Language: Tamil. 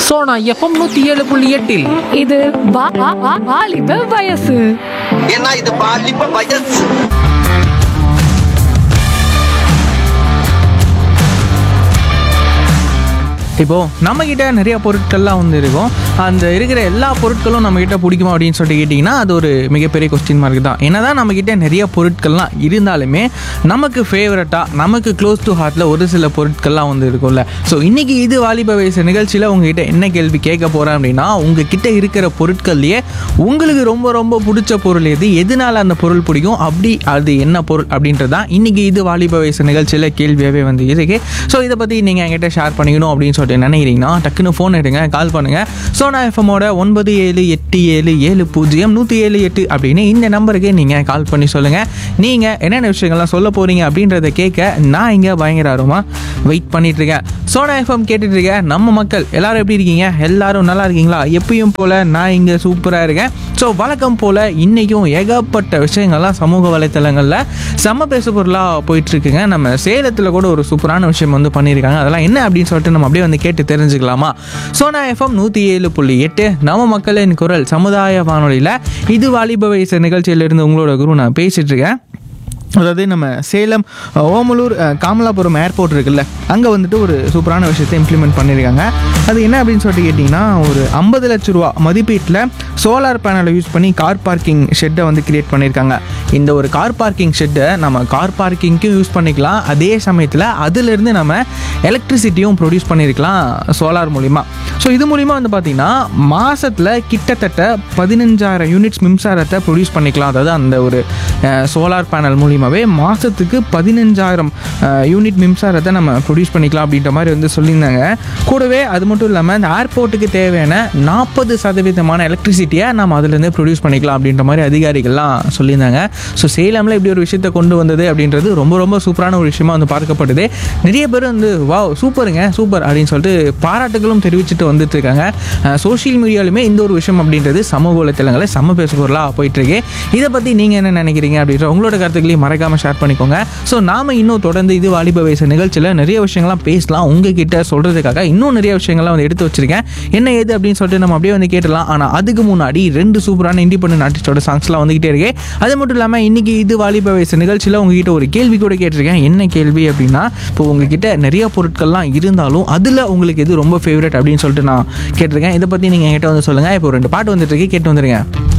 சோனா எஃப்எம் நூத்தி ஏழு புள்ளி எட்டில் இது வா- வா- வா- வாலிப வயசு ஏன்னா இது பாலிப்ப வயசு இப்போ நம்ம கிட்ட நிறைய பொருட்கள்லாம் வந்து இருக்கும் அந்த இருக்கிற எல்லா பொருட்களும் நம்ம கிட்ட பிடிக்குமா அப்படின்னு சொல்லிட்டு கேட்டிங்கன்னா அது ஒரு மிகப்பெரிய கொஸ்டின் மார்க் தான் என்னதான் நம்ம கிட்ட நிறைய பொருட்கள்லாம் இருந்தாலுமே நமக்கு ஃபேவரட்டாக நமக்கு க்ளோஸ் டு ஹார்ட்டில் ஒரு சில பொருட்கள்லாம் வந்து இருக்கும்ல ஸோ இன்னைக்கு இது வாலிப வயசு நிகழ்ச்சியில் உங்ககிட்ட என்ன கேள்வி கேட்க போகிறேன் அப்படின்னா உங்ககிட்ட இருக்கிற பொருட்கள்லையே உங்களுக்கு ரொம்ப ரொம்ப பிடிச்ச பொருள் எது எதனால அந்த பொருள் பிடிக்கும் அப்படி அது என்ன பொருள் அப்படின்றது தான் இன்னைக்கு இது வாலிப வயசு நிகழ்ச்சியில் கேள்வியாகவே வந்து இருக்கு ஸோ இதை பற்றி நீங்கள் என்கிட்ட ஷேர் பண்ணிக்கணும் அப்படின்னு சொல்லிட்டு நினைக்கிறீங்கன்னா டக்குன்னு ஃபோன் எடுங்க கால் பண்ணுங்கள் சோனா எஃப்எம்மோட ஒன்பது ஏழு எட்டு ஏழு ஏழு பூஜ்ஜியம் நூற்றி ஏழு எட்டு அப்படின்னு இந்த நம்பருக்கு நீங்கள் கால் பண்ணி சொல்லுங்கள் நீங்கள் என்னென்ன விஷயங்கள்லாம் சொல்ல போகிறீங்க அப்படின்றத கேட்க நான் இங்கே பயங்கர ஆர்வமாக வெயிட் பண்ணிட்டு இருக்கேன் சோனா எஃப்எம் கேட்டுட்டு இருக்க நம்ம மக்கள் எல்லாரும் எப்படி இருக்கீங்க எல்லாரும் நல்லா இருக்கீங்களா எப்பயும் போல் நான் இங்கே சூப்பராக இருக்கேன் ஸோ வழக்கம் போல் இன்றைக்கும் ஏகப்பட்ட விஷயங்கள்லாம் சமூக வலைத்தளங்களில் செம்ம பேசு பொருளாக போயிட்டுருக்குங்க நம்ம சேலத்தில் கூட ஒரு சூப்பரான விஷயம் வந்து பண்ணியிருக்காங்க அதெல்லாம் என்ன அப்படின்னு சொல்லிட்டு நம்ம அப்படியே வந்து கேட்டு தெரிஞ்சுக்கலாமா சோனா எஃப்எம் நூற்றி ஏழு புள்ளி எட்டு நம்ம மக்களின் குரல் சமுதாய வானொலியில் இது வாலிப வயசு நிகழ்ச்சியிலிருந்து உங்களோட குரு நான் பேசிகிட்டு இருக்கேன் அதாவது நம்ம சேலம் அஹ், ஓமலூர் அஹ், காமலாபுரம் ஏர்போர்ட் இருக்குல்ல அங்கே வந்துட்டு ஒரு சூப்பரான விஷயத்தை இம்ப்ளிமெண்ட் பண்ணியிருக்காங்க அது என்ன அப்படின்னு சொல்லிட்டு கேட்டிங்கன்னா ஒரு ஐம்பது லட்ச ரூபா மதிப்பீட்டில் சோலார் பேனலை யூஸ் பண்ணி கார் பார்க்கிங் ஷெட்டை வந்து கிரியேட் பண்ணியிருக்காங்க இந்த ஒரு கார் பார்க்கிங் ஷெட்டை நம்ம கார் பார்க்கிங்க்கும் யூஸ் பண்ணிக்கலாம் அதே சமயத்தில் அதிலிருந்து நம்ம எலக்ட்ரிசிட்டியும் ப்ரொடியூஸ் பண்ணியிருக்கலாம் சோலார் மூலிமா ஸோ இது மூலிமா வந்து பார்த்திங்கன்னா மாதத்தில் கிட்டத்தட்ட பதினஞ்சாயிரம் யூனிட்ஸ் மின்சாரத்தை ப்ரொடியூஸ் பண்ணிக்கலாம் அதாவது அந்த ஒரு சோலார் பேனல் மூலியமாகவே மாதத்துக்கு பதினஞ்சாயிரம் யூனிட் மின்சாரத்தை நம்ம ப்ரொடியூஸ் பண்ணிக்கலாம் அப்படின்ற மாதிரி வந்து சொல்லியிருந்தாங்க கூடவே அது மட்டும் இல்லாமல் இந்த ஏர்போர்ட்டுக்கு தேவையான நாற்பது சதவீதமான எலக்ட்ரிசிட்டியை நம்ம அதுலேருந்து ப்ரொடியூஸ் பண்ணிக்கலாம் அப்படின்ற மாதிரி அதிகாரிகள்லாம் சொல்லியிருந்தாங்க ஸோ சேலமில் இப்படி ஒரு விஷயத்தை கொண்டு வந்தது அப்படின்றது ரொம்ப ரொம்ப சூப்பரான ஒரு விஷயமா வந்து பார்க்கப்படுது நிறைய பேர் வந்து வாவ் சூப்பருங்க சூப்பர் அப்படின்னு சொல்லிட்டு பாராட்டுகளும் தெரிவிச்சுட்டு வந்துட்டு இருக்காங்க சோஷியல் மீடியாலுமே இந்த ஒரு விஷயம் அப்படின்றது சமூக வலைத்தளங்களில் செம்ம பேச பொருளாக போயிட்டு இருக்கு இதை பற்றி நீங்கள் என்ன நினைக்கிறீங்க அப்படின்ற உங்களோட கருத்துக்களையும் மறக்காமல் ஷேர் பண்ணிக்கோங்க ஸோ நாம இன்னும் தொடர்ந்து இது வாலிப வயசு நிகழ்ச்சியில் நிறைய விஷயங்கள்லாம் பேசலாம் உங்ககிட்ட சொல்கிறதுக்காக இன்னும் நிறைய விஷயங்கள்லாம் வந்து எடுத்து வச்சிருக்கேன் என்ன ஏது அப்படின்னு சொல்லிட்டு நம்ம அப்படியே வந்து கேட்டலாம் ஆனால் அதுக்கு முன்னாடி ரெண்டு சூப்பரான இண்டிபெண்டன்ட் ஆர்டிஸ்டோட சாங்ஸ்லாம் வந்துகிட்டே இருக்கு அது மட்டும் இல்லாமல் இன்னைக்கு இது வாலிப வயசு நிகழ்ச்சியில் உங்ககிட்ட ஒரு கேள்வி கூட கேட்டிருக்கேன் என்ன கேள்வி அப்படின்னா இப்போ உங்ககிட்ட நிறைய பொருட்கள்லாம் இருந்தாலும் அதில் உங்களுக்கு எது ரொம்ப ஃபேவரட் அப்படின்னு சொல்லிட்டு நான் கேட்டிருக்கேன் இதை பற்றி நீங்கள் என்கிட்ட வந்து சொல்லுங்கள் இப்போ ரெண்டு பாட்டு வந்துட்டு இருக்கு கேட்டு வந்துருங்க